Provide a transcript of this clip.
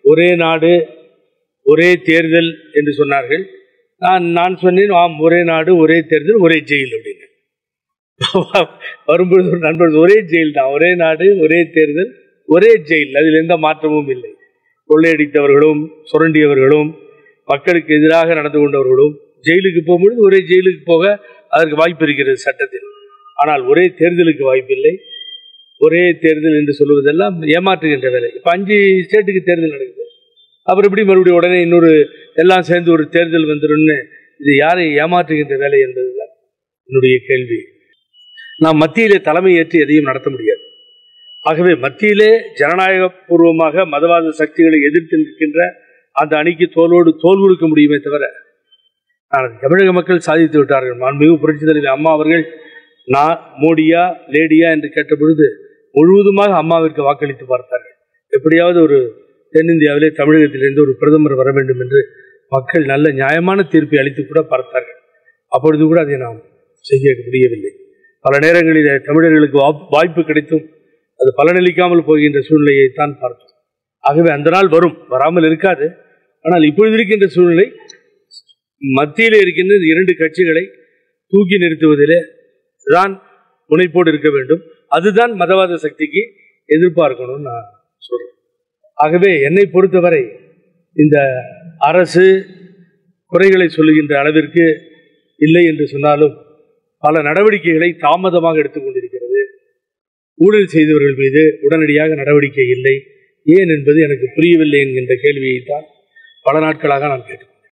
ஒரே நாடு ஒரே தேர்தல் என்று சொன்னார்கள் நான் நான் சொன்னேன் ஆம் ஒரே நாடு ஒரே தேர்தல் ஒரே ஜெயில் அப்படின்னு வரும்பொழுது ஒரு நண்பர் ஒரே ஜெயில் தான் ஒரே நாடு ஒரே தேர்தல் ஒரே ஜெயில் அதில் எந்த மாற்றமும் இல்லை கொள்ளையடித்தவர்களும் சுரண்டியவர்களும் மக்களுக்கு எதிராக நடந்து கொண்டவர்களும் ஜெயிலுக்கு போகும்பொழுது ஒரே ஜெயிலுக்கு போக அதற்கு வாய்ப்பு இருக்கிறது சட்டத்தில் ஆனால் ஒரே தேர்தலுக்கு வாய்ப்பில்லை ஒரே தேர்தல் என்று சொல்லுவதெல்லாம் ஏமாற்றுகின்ற வேலை இப்போ அஞ்சு ஸ்டேட்டுக்கு தேர்தல் நடக்குது அப்புறம் எப்படி மறுபடியும் உடனே இன்னொரு எல்லாம் சேர்ந்து ஒரு தேர்தல் வந்துடும்னு இது யாரை ஏமாற்றுகின்ற வேலை என்பதுதான் என்னுடைய கேள்வி நாம் மத்தியிலே தலைமை ஏற்று எதையும் நடத்த முடியாது ஆகவே மத்தியிலே ஜனநாயக பூர்வமாக மதவாத சக்திகளை எதிர்த்து நிற்கின்ற அந்த அணிக்கு தோலோடு தோல் கொடுக்க முடியுமே தவிர ஆனால் தமிழக மக்கள் சாதித்து விட்டார்கள் மாண்புமிகு புரட்சி தலைவி அம்மா அவர்கள் நான் மோடியா லேடியா என்று கேட்ட பொழுது முழுவதுமாக அம்மாவிற்கு வாக்களித்து பார்த்தார்கள் எப்படியாவது ஒரு தென்னிந்தியாவிலே தமிழகத்திலிருந்து ஒரு பிரதமர் வர வேண்டும் என்று மக்கள் நல்ல நியாயமான தீர்ப்பை அளித்து கூட பார்த்தார்கள் அப்பொழுது கூட அதை நாம் செய்ய முடியவில்லை பல நேரங்களில் தமிழர்களுக்கு வாப்- வாய்ப்பு கிடைத்தும் அது பலனளிக்காமல் போகின்ற சூழ்நிலையை தான் பார்த்தோம் ஆகவே அந்த நாள் வரும் வராமல் இருக்காது ஆனால் இப்பொழுது இருக்கின்ற சூழ்நிலை மத்தியிலே இருக்கின்ற இந்த இரண்டு கட்சிகளை தூக்கி நிறுத்துவதிலே தான் முனைப்போடு இருக்க வேண்டும் அதுதான் மதவாத சக்திக்கு எதிர்பார்க்கணும்னு நான் சொல்றேன் ஆகவே என்னை பொறுத்தவரை இந்த அரசு குறைகளை சொல்லுகின்ற அளவிற்கு இல்லை என்று சொன்னாலும் பல நடவடிக்கைகளை தாமதமாக எடுத்துக்கொண்டிருக்கிறது ஊழல் செய்தவர்கள் மீது உடனடியாக நடவடிக்கை இல்லை ஏன் என்பது எனக்கு புரியவில்லை என்கின்ற கேள்வியை தான் பல நாட்களாக நான் கேட்டுக்கொண்டேன்